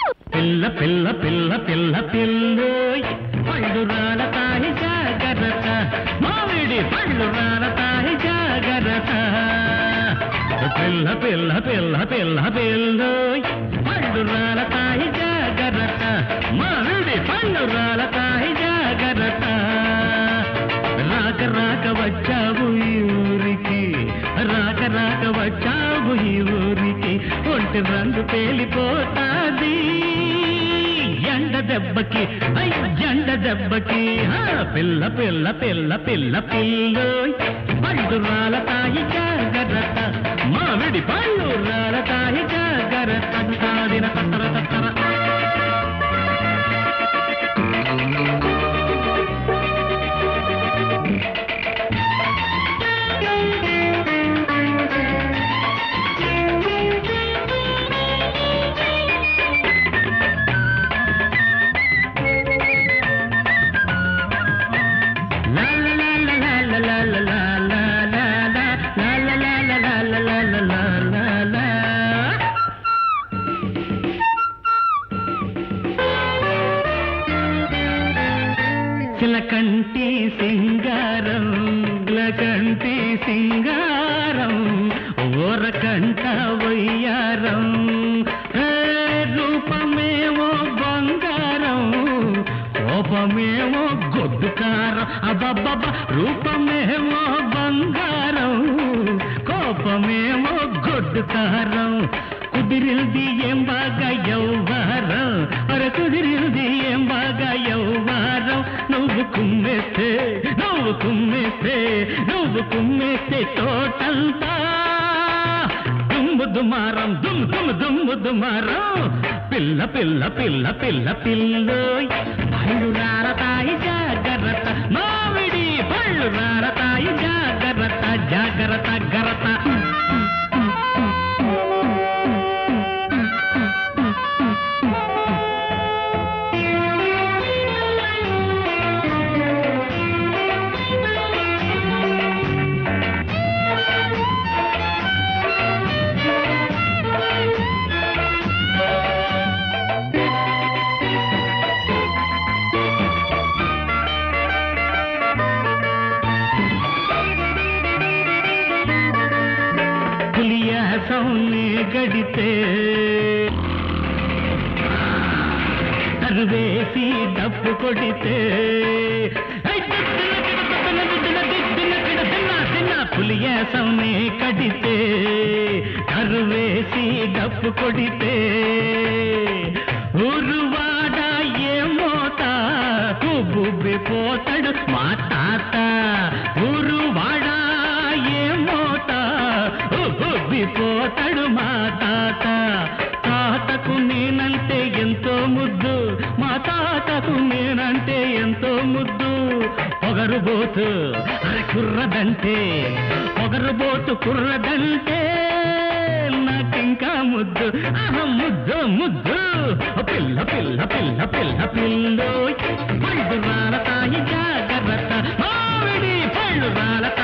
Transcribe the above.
పిల్ల పిల్ల పిల్ల పిల్ల పిల్లు పళ్ళు రాలతాయి జాగ్రత్త మామిడి పళ్ళు రాలతాయి జాగ్రత్త పిల్ల పిల్ల పిల్ల పిల్ల పిల్లు పళ్ళు రాలతాయి జాగ్రత్త మామిడి పళ్ళు రాలతాయి జాగ్రత్త రాక రాక వచ్చావు ఈ ఊరికి రాక రాక వచ్చావు ఈ ఊరికి ఒంటి రంగు పేలిపోతాది ఎండ దెబ్బకి ఐ ఎండ దెబ్బకి ఆ, పిల్ల పిల్ల పిల్ల పిల్ల పిల్లు పళ్ళు రాలతాయి జాగ్రత్త మామిడి పళ్ళు రాలతాయి జాగ్రత్త తాదిన తత్తర తత్తర చిలకంటి సింగారం చిలకంటి సింగారం ఓరకంట వయ్యారం ఏ రూపమేమో బంగారం కోపమేమో గొడ్డుకారం అబ్బబ్బబ్బ రూపమేమో బంగారం కోపమేమో గొడ్డుకారం కుదిరింది ఏం బాగా యౌవారం అరే కుదిరింది ఏం బాగా యౌవారం నువ్వు కుమ్మేస్తే నువ్వు కుమ్మేస్తే నువ్వు కుమ్మేస్తే తోటంతా దుమ్ము దుమారం దుమ్ దుమ్ దుమ్ము దుమారం పిల్ల పిల్ల పిల్ల పిల్ల పిల్లు పళ్ళు రారతాయి జాగ్రత్త మామిడి పళ్ళు రారతాయి జాగ్రత్త జాగ్రత్త గరత పులియాసం నీ గడితే తరువేసి డప్పు కొడితే ఐ దిద్దిన దిద్దిన దిద్దిన దిద్దిన దిద్దిన దిన్న దిన్న పులియాసం నీ కడితే తరువేసి డప్పు కొడితే ఊరువాడ ఏమోత గుబ్బిపోతాడు మా తాత ఊరువాడ ఏమోత ఉబ్బిపోతాడు మా తాత తాతకు నేనంటే ఎంతో ముద్దు మా తాతకు నేనంటే ఎంతో ముద్దు పొగరుబోతు అరే కుర్రదంటే పొగరుబోతు కుర్రదంటే నాకింకా ముద్దు ఆహా ముద్దు ముద్దు పిల్ల పిల్ల పిల్ల పిల్ల పిల్లు పళ్ళు రాలతాయి జాగ్రత్త మామిడి పళ్ళు రాలతాయి